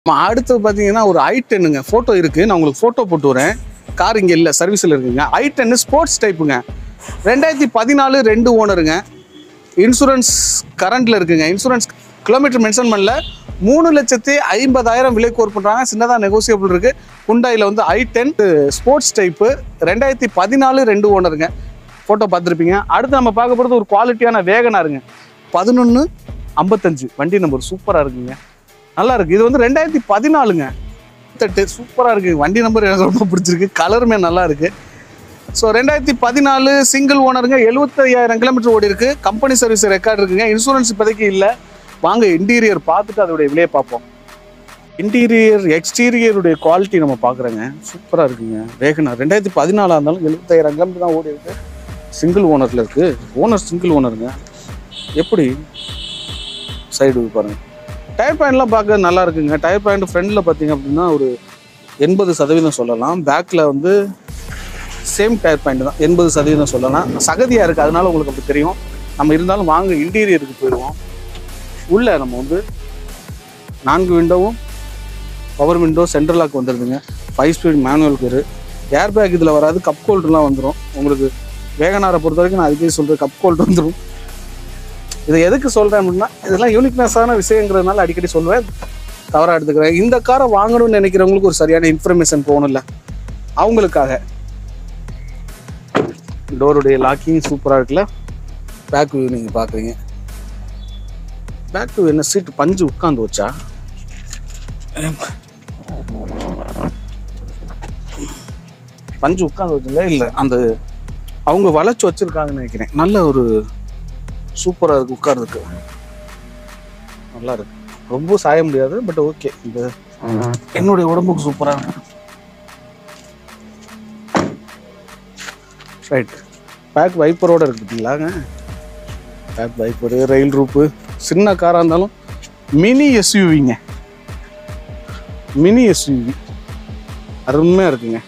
அடுத்து பார்த்தீங்கன்னா ஒரு ஐ டென்னுங்க ஃபோட்டோ இருக்குது நான் உங்களுக்கு ஃபோட்டோ போட்டு வரேன் கார் இங்கே இல்லை சர்வீஸில் இருக்குங்க ஐ டென்னு ஸ்போர்ட்ஸ் டைப்புங்க ரெண்டாயிரத்தி பதினாலு ரெண்டு ஓனருங்க இன்சூரன்ஸ் கரண்ட்டில் இருக்குங்க இன்சூரன்ஸ் கிலோமீட்டர் மென்ஷன் பண்ணல மூணு லட்சத்தி ஐம்பதாயிரம் விலை கோர் பண்ணுறாங்க சின்னதாக நெகோசியபிள் இருக்குது குண்டாயில் வந்து ஐ டென் ஸ்போர்ட்ஸ் டைப்பு ரெண்டாயிரத்தி பதினாலு ரெண்டு ஓனருங்க ஃபோட்டோ பார்த்துருப்பீங்க அடுத்து நம்ம பார்க்க போகிறது ஒரு குவாலிட்டியான வேகனாருங்க பதினொன்று ஐம்பத்தஞ்சு வண்டி நம்பர் சூப்பராக இருக்குங்க நல்லா இருக்குது இது வந்து ரெண்டாயிரத்தி பதினாலுங்க தட்டு சூப்பராக இருக்குது வண்டி நம்பர் எனக்கு ரொம்ப பிடிச்சிருக்கு கலருமே நல்லா இருக்குது ஸோ ரெண்டாயிரத்தி பதினாலு சிங்கிள் ஓனருங்க எழுபத்தையாயிரம் கிலோமீட்டர் ஓடி இருக்கு கம்பெனி சர்வீஸ் ரெக்கார்டு இருக்குங்க இன்சூரன்ஸ் இப்போதைக்கு இல்லை வாங்க இன்டீரியர் பார்த்துட்டு அதோடைய விலையை பார்ப்போம் இன்டீரியர் எக்ஸ்டீரியருடைய குவாலிட்டி நம்ம பார்க்குறோங்க சூப்பராக இருக்குங்க வேகனார் ரெண்டாயிரத்தி பதினாலாக இருந்தாலும் எழுபத்தாயிரம் கிலோமீட்டர் தான் ஓடி இருக்கு சிங்கிள் ஓனரில் இருக்குது ஓனர் சிங்கிள் ஓனருங்க எப்படி சைடு பாருங்க டயர் பாயிண்ட்லாம் பார்க்க நல்லா இருக்குங்க டயர் பாயிண்ட் ஃப்ரண்டில் பார்த்தீங்க அப்படின்னா ஒரு எண்பது சதவீதம் சொல்லலாம் பேக்கில் வந்து சேம் டயர் பாயிண்ட் தான் எண்பது சதவீதம் சொல்லலாம் சகதியாக இருக்குது அதனால உங்களுக்கு அப்படி தெரியும் நம்ம இருந்தாலும் வாங்க இன்டீரியருக்கு போயிடுவோம் உள்ளே நம்ம வந்து நான்கு விண்டோவும் பவர் விண்டோ சென்ட்ரல் லாக் வந்துடுதுங்க ஃபைவ் ஸ்பீட் மேனுவல் பேர் ஏர் பேக் இதில் வராது கப் ஹோல்டர்லாம் வந்துடும் உங்களுக்கு வேகனாரை பொறுத்த வரைக்கும் நான் அதுக்கே சொல்கிறேன் கப் ஹோல்டர் வந்துடும் இதை எதுக்கு சொல்கிறேன் அப்படின்னா இதெல்லாம் யூனிக்னஸான விஷயங்கிறதுனால அடிக்கடி சொல்லுவேன் தவறாக எடுத்துக்கிறேன் இந்த காரை வாங்கணும்னு நினைக்கிறவங்களுக்கு ஒரு சரியான இன்ஃபர்மேஷன் போகணும்ல அவங்களுக்காக டோருடைய லாக்கிங் சூப்பராக இருக்குல்ல பேக் வியூ நீங்கள் பார்க்குறீங்க பேக் வியூ என்ன சீட்டு பஞ்சு உட்காந்து வச்சா பஞ்சு உட்காந்து வச்சுல இல்லை அந்த அவங்க வளைச்சு வச்சிருக்காங்கன்னு நினைக்கிறேன் நல்ல ஒரு சூப்பராக இருக்கு உட்கார்றதுக்கு நல்லா இருக்கு ரொம்ப சாய முடியாது பட் ஓகே இந்த என்னுடைய உடம்புக்கு சூப்பராக இருக்கு ரைட் பேக் வைப்பரோட இருக்கு பார்த்தீங்களாங்க பேக் வைப்பரு ரயில் ரூப்பு சின்ன காராக இருந்தாலும் மினி எஸ்யூவிங்க மினி எஸ்யூவி அருமையாக இருக்குங்க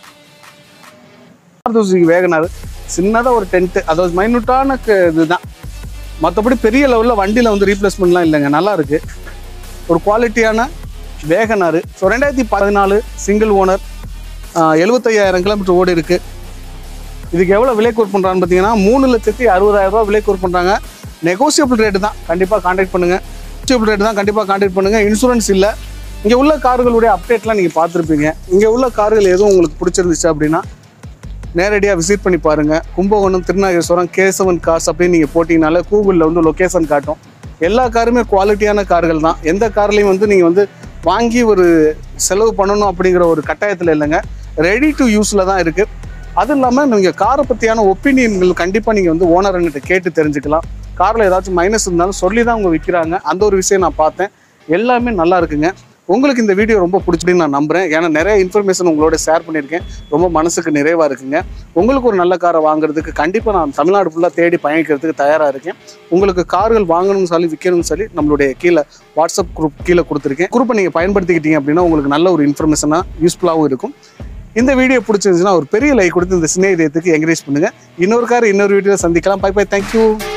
தூசிக்கு வேகனாரு சின்னதாக ஒரு டென்ட்டு அதாவது மைனூட்டான இதுதான் மற்றபடி பெரிய லெவலில் வண்டியில் வந்து ரீப்ளேஸ்மெண்ட்லாம் இல்லைங்க நல்லா இருக்கு ஒரு குவாலிட்டியான வேகனாரு ஸோ ரெண்டாயிரத்தி பதினாலு சிங்கிள் ஓனர் எழுபத்தையாயிரம் கிலோமீட்டர் ஓடி இருக்கு இதுக்கு எவ்வளோ விலை கோர் பண்ணுறான்னு பார்த்தீங்கன்னா மூணு லட்சத்தி அறுபதாயிரம் ரூபா விலை கோர் பண்ணுறாங்க நெகோசியபிள் ரேட்டு தான் கண்டிப்பாக காண்டாக்ட் பண்ணுங்கள் நெகோசியபிள் ரேட்டு தான் கண்டிப்பாக காண்டாக்ட் பண்ணுங்கள் இன்சூரன்ஸ் இல்லை இங்கே உள்ள கார்களுடைய அப்டேட்லாம் நீங்கள் பார்த்துருப்பீங்க இங்கே உள்ள கார்கள் எதுவும் உங்களுக்கு பிடிச்சிருந்துச்சு அப்படின்னா நேரடியாக விசிட் பண்ணி பாருங்கள் கும்பகோணம் திருநாகேஸ்வரம் கேசவன் கார்ஸ் அப்படின்னு நீங்கள் போட்டிங்கனாலே கூகுளில் வந்து லொக்கேஷன் காட்டும் எல்லா காருமே குவாலிட்டியான கார்கள் தான் எந்த கார்லையும் வந்து நீங்கள் வந்து வாங்கி ஒரு செலவு பண்ணணும் அப்படிங்கிற ஒரு கட்டாயத்தில் இல்லைங்க ரெடி டு யூஸில் தான் இருக்குது அதுவும் இல்லாமல் நீங்கள் காரை பற்றியான ஒப்பீனியன்கள் கண்டிப்பாக நீங்கள் வந்து ஓனர் கேட்டு தெரிஞ்சுக்கலாம் காரில் ஏதாச்சும் மைனஸ் இருந்தாலும் சொல்லி தான் அவங்க விற்கிறாங்க அந்த ஒரு விஷயம் நான் பார்த்தேன் எல்லாமே நல்லா இருக்குங்க உங்களுக்கு இந்த வீடியோ ரொம்ப பிடிச்சிடுன்னு நான் நம்புறேன் ஏன்னா நிறைய இன்ஃபர்மேஷன் உங்களோட ஷேர் பண்ணியிருக்கேன் ரொம்ப மனசுக்கு நிறைவாக இருக்குங்க உங்களுக்கு ஒரு நல்ல காரை வாங்குறதுக்கு கண்டிப்பாக நான் தமிழ்நாடு ஃபுல்லாக தேடி பயணிக்கிறதுக்கு தயாராக இருக்கேன் உங்களுக்கு கார்கள் வாங்கணும்னு சொல்லி விற்கணும்னு சொல்லி நம்மளுடைய கீழே வாட்ஸ்அப் குரூப் கீழே கொடுத்துருக்கேன் குரூப்பை நீங்கள் பயன்படுத்திக்கிட்டீங்க அப்படின்னா உங்களுக்கு நல்ல ஒரு இன்ஃபர்மேஷனாக யூஸ்ஃபுல்லாகவும் இருக்கும் இந்த வீடியோ பிடிச்சிருந்துச்சுன்னா ஒரு பெரிய லைக் கொடுத்து இந்த சின்ன இதயத்துக்கு என்கரேஜ் பண்ணுங்க இன்னொரு கார் இன்னொரு வீடியோ சந்திக்கலாம் பை பை தேங்க்யூ